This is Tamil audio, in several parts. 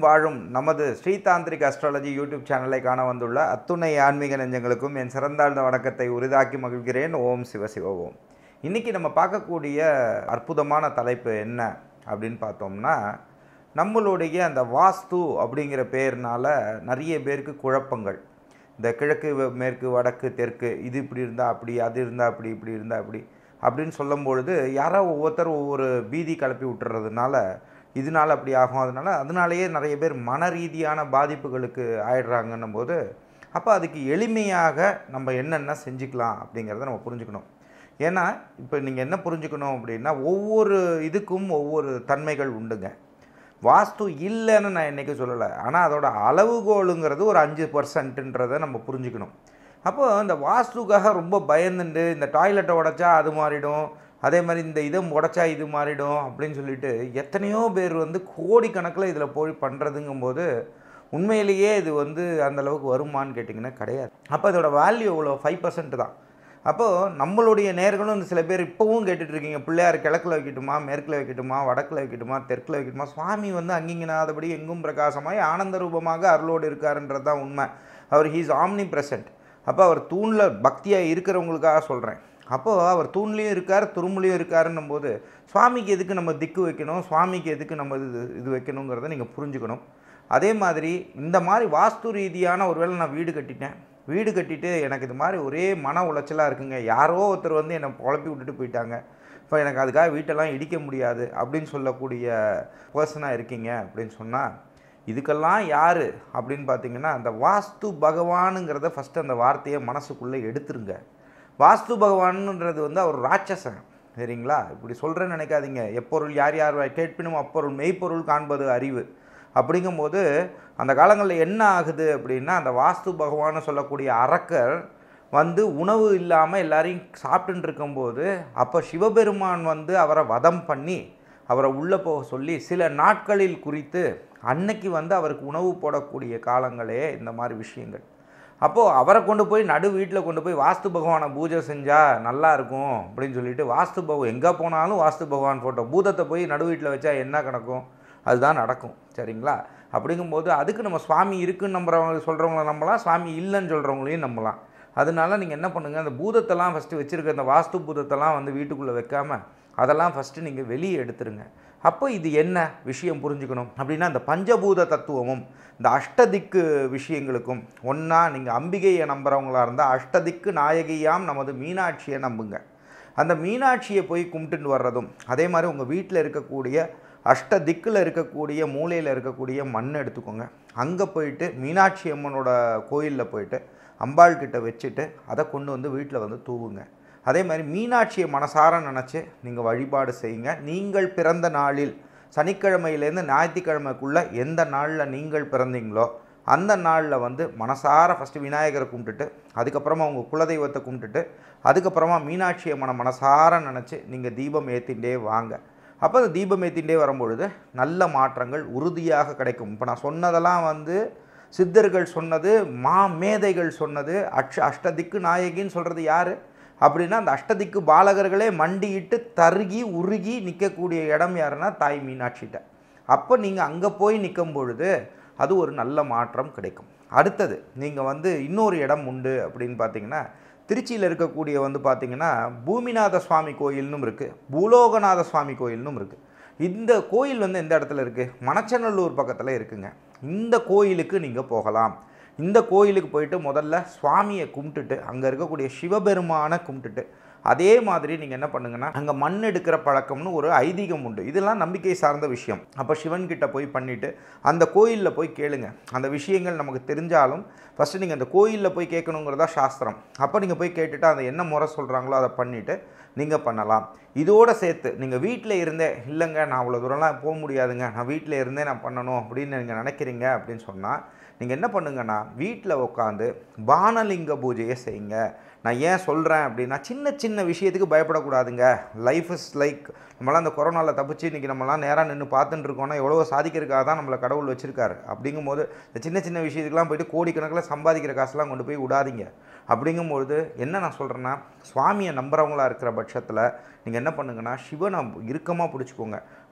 வாழும் நமது ஸ்ரீதாந்திரிக் அஸ்ட்ராலஜி யூடியூப் சேனலை காண வந்துள்ள அத்துணை ஆன்மீக நெஞ்சங்களுக்கும் என் சிறந்தாழ்ந்த வணக்கத்தை உரிதாக்கி மகிழ்கிறேன் ஓம் சிவசிவ ஓம் இன்றைக்கி நம்ம பார்க்கக்கூடிய அற்புதமான தலைப்பு என்ன அப்படின்னு பார்த்தோம்னா நம்மளுடைய அந்த வாஸ்து அப்படிங்கிற பேர்னால நிறைய பேருக்கு குழப்பங்கள் இந்த கிழக்கு வ- மேற்கு வடக்கு தெற்கு இது இப்படி இருந்தால் அப்படி அது இருந்தால் அப்படி இப்படி இருந்தால் அப்படி அப்படின்னு சொல்லும் பொழுது யாரோ ஒவ்வொருத்தர் ஒவ்வொரு பீதி கிளப்பி விட்டுறதுனால இதனால அப்படி ஆகும் அதனால அதனாலேயே நிறைய பேர் மன ரீதியான பாதிப்புகளுக்கு ஆயிடுறாங்கன்னும் போது அப்போ அதுக்கு எளிமையாக நம்ம என்னென்ன செஞ்சுக்கலாம் அப்படிங்கிறத நம்ம புரிஞ்சுக்கணும் ஏன்னா இப்போ நீங்கள் என்ன புரிஞ்சுக்கணும் அப்படின்னா ஒவ்வொரு இதுக்கும் ஒவ்வொரு தன்மைகள் உண்டுங்க வாஸ்து இல்லைன்னு நான் என்றைக்கு சொல்லலை ஆனால் அதோட அளவுகோலுங்கிறது ஒரு அஞ்சு பர்சன்ட்டுன்றதை நம்ம புரிஞ்சுக்கணும் அப்போ இந்த வாஸ்துக்காக ரொம்ப பயந்துண்டு இந்த டாய்லெட்டை உடைச்சா அது மாறிடும் அதே மாதிரி இந்த இதை உடைச்சா இது மாறிடும் அப்படின்னு சொல்லிட்டு எத்தனையோ பேர் வந்து கோடிக்கணக்கில் இதில் போய் பண்ணுறதுங்கும்போது உண்மையிலேயே இது வந்து அந்த அளவுக்கு வருமான்னு கேட்டிங்கன்னா கிடையாது அப்போ அதோட வேல்யூ எவ்வளோ ஃபைவ் பர்சன்ட் தான் அப்போது நம்மளுடைய நேர்களும் சில பேர் இப்போவும் கேட்டுட்டு இருக்கீங்க பிள்ளையார் கிழக்கில் வைக்கட்டுமா மேற்கில் வைக்கட்டுமா வடக்கில் வைக்கட்டுமா தெற்கில் வைக்கட்டுமா சுவாமி வந்து அங்கிங்கனாதபடி எங்கும் பிரகாசமாய் ஆனந்த ரூபமாக அருளோடு இருக்காருன்றது தான் உண்மை அவர் ஹீஸ் ஆம்னி பிரசன்ட் அப்போ அவர் தூணில் பக்தியாக இருக்கிறவங்களுக்காக சொல்கிறேன் அப்போது அவர் தூண்லேயும் இருக்கார் துரும்புலையும் இருக்காருன்னும் போது சுவாமிக்கு எதுக்கு நம்ம திக்கு வைக்கணும் சுவாமிக்கு எதுக்கு நம்ம இது இது வைக்கணுங்கிறத நீங்கள் புரிஞ்சுக்கணும் அதே மாதிரி இந்த மாதிரி வாஸ்து ரீதியான ஒருவேளை நான் வீடு கட்டிட்டேன் வீடு கட்டிட்டு எனக்கு இது மாதிரி ஒரே மன உளைச்சலாக இருக்குங்க யாரோ ஒருத்தர் வந்து என்னை குழப்பி விட்டுட்டு போயிட்டாங்க இப்போ எனக்கு அதுக்காக வீட்டெல்லாம் இடிக்க முடியாது அப்படின்னு சொல்லக்கூடிய பர்சனாக இருக்கீங்க அப்படின்னு சொன்னால் இதுக்கெல்லாம் யார் அப்படின்னு பார்த்தீங்கன்னா அந்த வாஸ்து பகவானுங்கிறத ஃபஸ்ட்டு அந்த வார்த்தையை மனசுக்குள்ளே எடுத்துருங்க வாஸ்து பகவானுன்றது வந்து அவர் ராட்சசன் சரிங்களா இப்படி சொல்கிறேன்னு நினைக்காதீங்க எப்பொருள் யார் யார் கேட்பினும் அப்பொருள் மெய்ப்பொருள் காண்பது அறிவு அப்படிங்கும்போது அந்த காலங்களில் என்ன ஆகுது அப்படின்னா அந்த வாஸ்து பகவான்னு சொல்லக்கூடிய அரக்கர் வந்து உணவு இல்லாமல் எல்லாரையும் சாப்பிட்டுட்டு இருக்கும்போது அப்போ சிவபெருமான் வந்து அவரை வதம் பண்ணி அவரை உள்ளே போக சொல்லி சில நாட்களில் குறித்து அன்னைக்கு வந்து அவருக்கு உணவு போடக்கூடிய காலங்களே இந்த மாதிரி விஷயங்கள் அப்போது அவரை கொண்டு போய் நடு வீட்டில் கொண்டு போய் வாஸ்து பகவானை பூஜை செஞ்சால் நல்லா இருக்கும் அப்படின்னு சொல்லிட்டு வாஸ்து பகவான் எங்கே போனாலும் வாஸ்து பகவான் ஃபோட்டோ பூதத்தை போய் நடு வீட்டில் வச்சா என்ன கணக்கும் அதுதான் நடக்கும் சரிங்களா அப்படிங்கும்போது அதுக்கு நம்ம சுவாமி இருக்குன்னு நம்புறவங்க சொல்கிறவங்கள நம்பலாம் சுவாமி இல்லைன்னு சொல்கிறவங்களையும் நம்பலாம் அதனால நீங்கள் என்ன பண்ணுங்கள் அந்த பூதத்தெல்லாம் ஃபஸ்ட்டு வச்சுருக்க அந்த வாஸ்து பூதத்தெல்லாம் வந்து வீட்டுக்குள்ளே வைக்காம அதெல்லாம் ஃபஸ்ட்டு நீங்கள் வெளியே எடுத்துருங்க அப்போ இது என்ன விஷயம் புரிஞ்சுக்கணும் அப்படின்னா இந்த பஞ்சபூத தத்துவமும் இந்த அஷ்டதிக்கு விஷயங்களுக்கும் ஒன்றா நீங்கள் அம்பிகையை நம்புறவங்களா இருந்தால் அஷ்டதிக்கு நாயகியாம் நமது மீனாட்சியை நம்புங்க அந்த மீனாட்சியை போய் கும்பிட்டுட்டு வர்றதும் அதே மாதிரி உங்கள் வீட்டில் இருக்கக்கூடிய அஷ்ட திக்கில் இருக்கக்கூடிய மூலையில் இருக்கக்கூடிய மண் எடுத்துக்கோங்க அங்கே போயிட்டு மீனாட்சி அம்மனோட கோயிலில் போயிட்டு அம்பாள் கிட்ட வச்சுட்டு அதை கொண்டு வந்து வீட்டில் வந்து தூவுங்க அதே மாதிரி மீனாட்சியை மனசார நினச்சி நீங்கள் வழிபாடு செய்யுங்க நீங்கள் பிறந்த நாளில் சனிக்கிழமையிலேருந்து ஞாயிற்றுக்கிழமைக்குள்ளே எந்த நாளில் நீங்கள் பிறந்தீங்களோ அந்த நாளில் வந்து மனசார ஃபஸ்ட்டு விநாயகரை கும்பிட்டுட்டு அதுக்கப்புறமா உங்கள் குலதெய்வத்தை கும்பிட்டுட்டு அதுக்கப்புறமா மீனாட்சி அம்மனை மனசார நினச்சி நீங்கள் தீபம் ஏற்றிண்டே வாங்க அப்போ அந்த தீபம் ஏற்றிண்டே வரும்பொழுது நல்ல மாற்றங்கள் உறுதியாக கிடைக்கும் இப்போ நான் சொன்னதெல்லாம் வந்து சித்தர்கள் சொன்னது மா மேதைகள் சொன்னது அக்ஷ அஷ்டதிக்கு நாயகின்னு சொல்கிறது யார் அப்படின்னா அந்த அஷ்டதிக்கு பாலகர்களே மண்டியிட்டு தருகி உருகி நிற்கக்கூடிய இடம் யாருன்னா தாய் மீனாட்சிகிட்ட அப்போ நீங்கள் அங்கே போய் நிற்கும் பொழுது அது ஒரு நல்ல மாற்றம் கிடைக்கும் அடுத்தது நீங்கள் வந்து இன்னொரு இடம் உண்டு அப்படின்னு பார்த்தீங்கன்னா திருச்சியில் இருக்கக்கூடிய வந்து பார்த்தீங்கன்னா பூமிநாத சுவாமி கோயில்னும் இருக்குது பூலோகநாத சுவாமி கோயில்னும் இருக்குது இந்த கோயில் வந்து எந்த இடத்துல இருக்குது மணச்சநல்லூர் பக்கத்தில் இருக்குங்க இந்த கோயிலுக்கு நீங்கள் போகலாம் இந்த கோயிலுக்கு போயிட்டு முதல்ல சுவாமியை கும்பிட்டுட்டு அங்கே இருக்கக்கூடிய சிவபெருமானை கும்பிட்டுட்டு அதே மாதிரி நீங்கள் என்ன பண்ணுங்கன்னா அங்கே மண் எடுக்கிற பழக்கம்னு ஒரு ஐதீகம் உண்டு இதெல்லாம் நம்பிக்கை சார்ந்த விஷயம் அப்போ சிவன் கிட்ட போய் பண்ணிவிட்டு அந்த கோயிலில் போய் கேளுங்க அந்த விஷயங்கள் நமக்கு தெரிஞ்சாலும் ஃபஸ்ட்டு நீங்கள் அந்த கோயிலில் போய் கேட்கணுங்கிறதா சாஸ்திரம் அப்போ நீங்கள் போய் கேட்டுட்டு அதை என்ன முறை சொல்கிறாங்களோ அதை பண்ணிவிட்டு நீங்கள் பண்ணலாம் இதோடு சேர்த்து நீங்கள் வீட்டில் இருந்தே இல்லைங்க நான் அவ்வளோ தூரம்லாம் போக முடியாதுங்க நான் வீட்டில் இருந்தே நான் பண்ணணும் அப்படின்னு நீங்கள் நினைக்கிறீங்க அப்படின்னு சொன்னால் நீங்கள் என்ன பண்ணுங்கன்னா வீட்டில் உட்காந்து பானலிங்க பூஜையை செய்யுங்க நான் ஏன் சொல்கிறேன் அப்படின்னா சின்ன சின்ன விஷயத்துக்கு பயப்படக்கூடாதுங்க லைஃப் இஸ் லைக் நம்மளாம் அந்த கொரோனாவில் தப்பிச்சு இன்றைக்கி நம்மளாம் நேராக நின்று பார்த்துட்டு இருக்கோம்னா எவ்வளோ சாதிக்கிறதுக்காக தான் நம்மளை கடவுள் வச்சுருக்காரு அப்படிங்கும்போது இந்த சின்ன சின்ன விஷயத்துக்குலாம் போயிட்டு கோடிக்கணக்கில் சம்பாதிக்கிற காசுலாம் கொண்டு போய் விடாதீங்க அப்படிங்கும்பொழுது என்ன நான் சொல்கிறேன்னா சுவாமியை நம்புறவங்களா இருக்கிற பட்சத்தில் நீங்கள் என்ன பண்ணுங்கன்னா சிவனை இறுக்கமாக பிடிச்சிக்கோங்க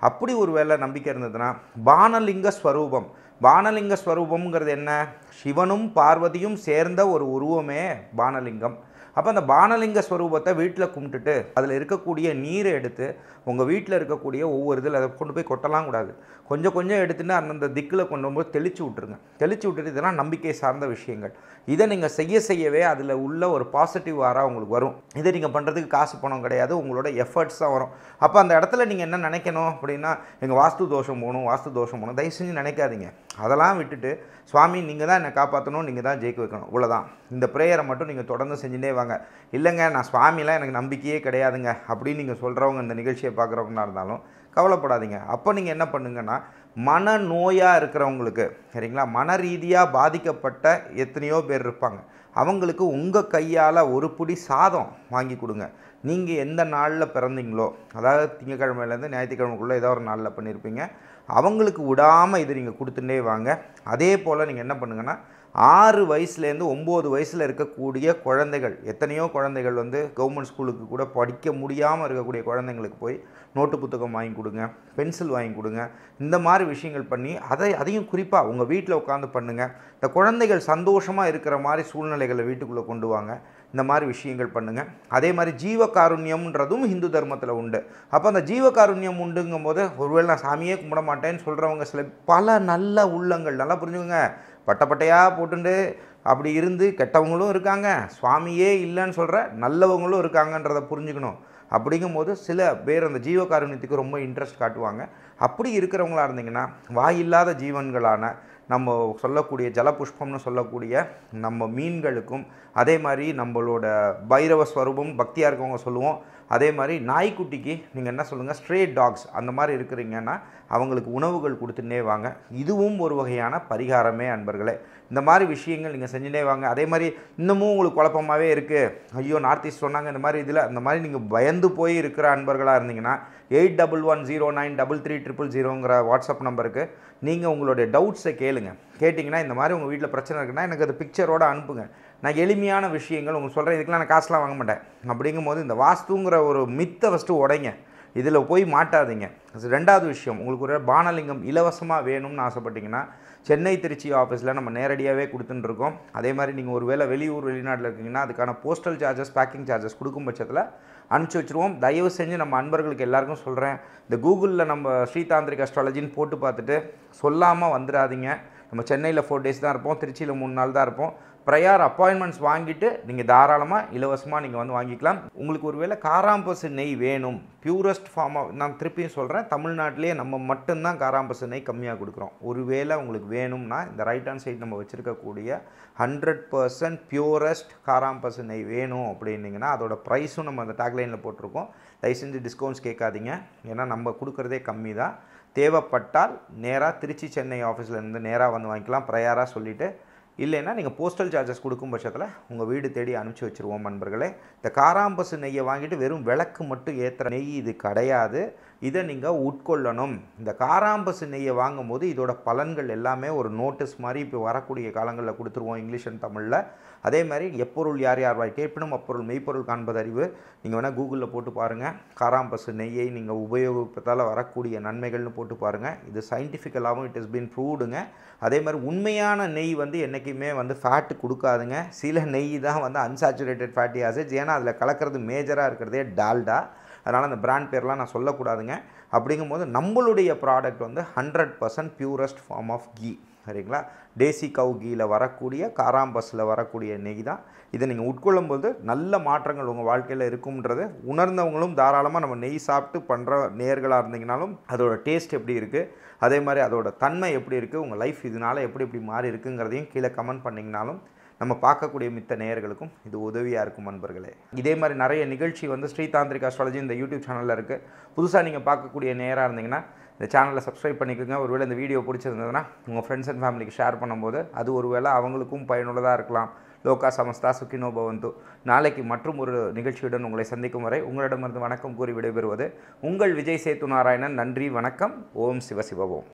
அப்படி ஒரு வேளை நம்பிக்கை இருந்ததுன்னா பானலிங்க ஸ்வரூபம் பானலிங்க ஸ்வரூபம்ங்கிறது என்ன சிவனும் பார்வதியும் சேர்ந்த ஒரு உருவமே பானலிங்கம் அப்போ அந்த பானலிங்க ஸ்வரூபத்தை வீட்டில் கும்பிட்டுட்டு அதில் இருக்கக்கூடிய நீரை எடுத்து உங்கள் வீட்டில் இருக்கக்கூடிய ஒவ்வொரு இதில் அதை கொண்டு போய் கொட்டலாம் கூடாது கொஞ்சம் கொஞ்சம் எடுத்துட்டு அந்தந்த திக்கில் கொண்டு போகும்போது தெளிச்சு விட்ருங்க தெளிச்சு விட்டுட்டு இதெல்லாம் நம்பிக்கை சார்ந்த விஷயங்கள் இதை நீங்கள் செய்ய செய்யவே அதில் உள்ள ஒரு பாசிட்டிவ் வாராக உங்களுக்கு வரும் இதை நீங்கள் பண்ணுறதுக்கு காசு பணம் கிடையாது உங்களோட எஃபர்ட்ஸ் தான் வரும் அப்போ அந்த இடத்துல நீங்கள் என்ன நினைக்கணும் அப்படின்னா எங்கள் வாஸ்து தோஷம் போகணும் வாஸ்து தோஷம் போகணும் தயவு செஞ்சு நினைக்காதீங்க அதெல்லாம் விட்டுட்டு சுவாமி நீங்கள் தான் என்னை காப்பாற்றணும் நீங்கள் தான் ஜெயிக்க வைக்கணும் இவ்வளோதான் இந்த ப்ரேயரை மட்டும் நீங்கள் தொடர்ந்து செஞ்சுட்டே வாங்க இல்லைங்க நான் சுவாமிலாம் எனக்கு நம்பிக்கையே கிடையாதுங்க அப்படின்னு நீங்கள் சொல்கிறவங்க இந்த நிகழ்ச்சியை பார்க்குறவங்களா இருந்தாலும் கவலைப்படாதீங்க அப்போ நீங்கள் என்ன பண்ணுங்கன்னா மன நோயாக இருக்கிறவங்களுக்கு சரிங்களா மன ரீதியாக பாதிக்கப்பட்ட எத்தனையோ பேர் இருப்பாங்க அவங்களுக்கு உங்கள் கையால் ஒரு பிடி சாதம் வாங்கி கொடுங்க நீங்கள் எந்த நாளில் பிறந்தீங்களோ அதாவது திங்கக்கிழமையிலேருந்து ஞாயிற்றுக்கிழமைக்குள்ளே ஏதோ ஒரு நாளில் பண்ணியிருப்பீங்க அவங்களுக்கு விடாமல் இது நீங்கள் கொடுத்துட்டே வாங்க அதே போல் நீங்கள் என்ன பண்ணுங்கன்னா ஆறு வயசுலேருந்து ஒம்பது வயசில் இருக்கக்கூடிய குழந்தைகள் எத்தனையோ குழந்தைகள் வந்து கவர்மெண்ட் ஸ்கூலுக்கு கூட படிக்க முடியாமல் இருக்கக்கூடிய குழந்தைங்களுக்கு போய் நோட்டு புத்தகம் வாங்கி கொடுங்க பென்சில் வாங்கி கொடுங்க இந்த மாதிரி விஷயங்கள் பண்ணி அதை அதையும் குறிப்பாக உங்கள் வீட்டில் உட்காந்து பண்ணுங்கள் இந்த குழந்தைகள் சந்தோஷமாக இருக்கிற மாதிரி சூழ்நிலைகளை வீட்டுக்குள்ளே கொண்டு வாங்க இந்த மாதிரி விஷயங்கள் பண்ணுங்கள் அதே மாதிரி ஜீவகாருண்யம்ன்றதும் ஹிந்து தர்மத்தில் உண்டு அப்போ அந்த ஜீவகாருண்யம் உண்டுங்கும் போது ஒருவேளை நான் சாமியே கும்பிட மாட்டேன்னு சொல்கிறவங்க சில பல நல்ல உள்ளங்கள் நல்லா புரிஞ்சுக்கோங்க பட்டப்பட்டையாக போட்டுண்டு அப்படி இருந்து கெட்டவங்களும் இருக்காங்க சுவாமியே இல்லைன்னு சொல்கிற நல்லவங்களும் இருக்காங்கன்றதை புரிஞ்சுக்கணும் அப்படிங்கும்போது சில பேர் அந்த ஜீவகாருண்யத்துக்கு ரொம்ப இன்ட்ரெஸ்ட் காட்டுவாங்க அப்படி இருக்கிறவங்களா இருந்தீங்கன்னா வாயில்லாத ஜீவன்களான நம்ம சொல்லக்கூடிய ஜலபுஷ்பம்னு சொல்லக்கூடிய நம்ம மீன்களுக்கும் அதே மாதிரி நம்மளோட பைரவ ஸ்வரூபம் பக்தியாக இருக்கவங்க சொல்லுவோம் அதே மாதிரி நாய்க்குட்டிக்கு நீங்கள் என்ன சொல்லுங்கள் ஸ்ட்ரே டாக்ஸ் அந்த மாதிரி இருக்கிறீங்கன்னா அவங்களுக்கு உணவுகள் கொடுத்துட்டே வாங்க இதுவும் ஒரு வகையான பரிகாரமே அன்பர்களே இந்த மாதிரி விஷயங்கள் நீங்கள் செஞ்சுட்டே வாங்க அதே மாதிரி இன்னமும் உங்களுக்கு குழப்பமாகவே இருக்குது ஐயோ நார்த் ஈஸ்ட் சொன்னாங்க இந்த மாதிரி இதில் அந்த மாதிரி நீங்கள் பயந்து போய் இருக்கிற அன்பர்களாக இருந்தீங்கன்னா eight double one zero nine double three triple ஜீரோங்கிற வாட்ஸ்அப் நம்பருக்கு நீங்கள் உங்களுடைய டவுட்ஸை கேளுங்க கேட்டிங்கன்னா இந்த மாதிரி உங்கள் வீட்டில் பிரச்சனை இருக்குன்னா எனக்கு அது பிக்சரோடு அனுப்புங்க நான் எளிமையான விஷயங்கள் உங்களுக்கு சொல்கிறேன் இதுக்கெலாம் நான் காசுலாம் வாங்க மாட்டேன் அப்படிங்கும்போது இந்த வாஸ்துங்கிற ஒரு மித்தை ஃபஸ்ட்டு உடைங்க இதில் போய் மாட்டாதீங்க ரெண்டாவது விஷயம் உங்களுக்கு ஒரு பானலிங்கம் இலவசமாக வேணும்னு ஆசைப்பட்டீங்கன்னா சென்னை திருச்சி ஆஃபீஸில் நம்ம நேரடியாகவே கொடுத்துட்டுருக்கோம் அதே மாதிரி நீங்கள் ஒரு வேளை வெளியூர் வெளிநாட்டில் இருக்கீங்கன்னா அதுக்கான போஸ்டல் சார்ஜஸ் பேக்கிங் சார்ஜஸ் கொடுக்கும் பட்சத்தில் அனுப்பிச்சி வச்சுருவோம் தயவு செஞ்சு நம்ம அன்பர்களுக்கு எல்லாருக்கும் சொல்கிறேன் இந்த கூகுளில் நம்ம ஸ்ரீதாந்திரிக் அஸ்ட்ராலஜின்னு போட்டு பார்த்துட்டு சொல்லாமல் வந்துடாதீங்க நம்ம சென்னையில் ஃபோர் டேஸ் தான் இருப்போம் திருச்சியில் மூணு நாள் தான் இருப்போம் ப்ரையர் அப்பாயின்மெண்ட்ஸ் வாங்கிட்டு நீங்கள் தாராளமாக இலவசமாக நீங்கள் வந்து வாங்கிக்கலாம் உங்களுக்கு ஒருவேளை காராம்பசு நெய் வேணும் பியூரஸ்ட் ஃபார்மாக நான் திருப்பியும் சொல்கிறேன் தமிழ்நாட்டிலேயே நம்ம மட்டும்தான் காராம்பசு நெய் கம்மியாக கொடுக்குறோம் ஒருவேளை உங்களுக்கு வேணும்னா இந்த ரைட் ஹேண்ட் சைடு நம்ம வச்சுருக்கக்கூடிய ஹண்ட்ரட் பர்சன்ட் பியூரஸ்ட் காராம்பசு நெய் வேணும் அப்படின்னீங்கன்னா அதோட ப்ரைஸும் நம்ம அந்த டேக்லைனில் போட்டிருக்கோம் தயவு செஞ்சு டிஸ்கவுண்ட்ஸ் கேட்காதீங்க ஏன்னா நம்ம கொடுக்குறதே கம்மி தான் தேவைப்பட்டால் நேராக திருச்சி சென்னை ஆஃபீஸ்லேருந்து நேராக வந்து வாங்கிக்கலாம் ப்ரையராக சொல்லிவிட்டு இல்லைன்னா நீங்கள் போஸ்டல் சார்ஜஸ் கொடுக்கும் பட்சத்தில் உங்கள் வீடு தேடி அனுப்பிச்சி வச்சுருவோம் நண்பர்களே இந்த காராம்பசு நெய்யை வாங்கிட்டு வெறும் விளக்கு மட்டும் ஏற்றுற நெய் இது கிடையாது இதை நீங்கள் உட்கொள்ளணும் இந்த காராம்பசு நெய்யை வாங்கும் போது இதோட பலன்கள் எல்லாமே ஒரு நோட்டீஸ் மாதிரி இப்போ வரக்கூடிய காலங்களில் கொடுத்துருவோம் இங்கிலீஷ் அண்ட் தமிழில் அதே மாதிரி எப்பொருள் யார் யார் வாய் கேட்பினும் அப்பொருள் மெய்ப்பொருள் காண்பது அறிவு நீங்கள் வேணால் கூகுளில் போட்டு பாருங்கள் காராம்பசு நெய்யை நீங்கள் உபயோகிப்பதால் வரக்கூடிய நன்மைகள்னு போட்டு பாருங்கள் இது சயின்டிஃபிக்கலாகவும் இட் இஸ் பீன் ப்ரூவ்டுங்க அதே மாதிரி உண்மையான நெய் வந்து என்றைக்குமே வந்து ஃபேட்டு கொடுக்காதுங்க சில நெய் தான் வந்து அன்சாச்சுரேட்டட் ஃபேட்டி ஆசிட்ஸ் ஏன்னா அதில் கலக்கிறது மேஜராக இருக்கிறதே டால்டா அதனால் அந்த பிராண்ட் பேர்லாம் நான் சொல்லக்கூடாதுங்க அப்படிங்கும்போது நம்மளுடைய ப்ராடக்ட் வந்து hundred percent purest form of ghee சரிங்களா டேசி கவு கீயில் வரக்கூடிய காராம்பஸில் வரக்கூடிய நெய் தான் இதை நீங்கள் உட்கொள்ளும்போது நல்ல மாற்றங்கள் உங்கள் வாழ்க்கையில் இருக்கும்ன்றது உணர்ந்தவங்களும் தாராளமாக நம்ம நெய் சாப்பிட்டு பண்ணுற நேர்களாக இருந்தீங்கனாலும் அதோட டேஸ்ட் எப்படி இருக்குது அதே மாதிரி அதோட தன்மை எப்படி இருக்குது உங்கள் லைஃப் இதனால் எப்படி எப்படி மாறி இருக்குங்கிறதையும் கீழே கமெண்ட் பண்ணிங்கனாலும் நம்ம பார்க்கக்கூடிய மித்த நேயர்களுக்கும் இது உதவியாக இருக்கும் நண்பர்களே இதே மாதிரி நிறைய நிகழ்ச்சி வந்து ஸ்ரீதாந்திரிக் அஸ்ட்ராலஜி இந்த யூடியூப் சேனலில் இருக்குது புதுசாக நீங்கள் பார்க்கக்கூடிய நேராக இருந்தீங்கன்னா இந்த சேனலை சப்ஸ்கிரைப் பண்ணிக்கோங்க ஒருவேளை இந்த வீடியோ பிடிச்சிருந்ததுன்னா உங்கள் ஃப்ரெண்ட்ஸ் அண்ட் ஃபேமிலிக்கு ஷேர் பண்ணும்போது அது ஒருவேளை அவங்களுக்கும் பயனுள்ளதாக இருக்கலாம் லோகா சமஸ்தா சுக்கினோ பவந்து நாளைக்கு மற்றும் ஒரு நிகழ்ச்சியுடன் உங்களை சந்திக்கும் வரை உங்களிடமிருந்து வணக்கம் கூறி விடைபெறுவது உங்கள் விஜய் சேத்து நாராயணன் நன்றி வணக்கம் ஓம் சிவசிவ ஓம்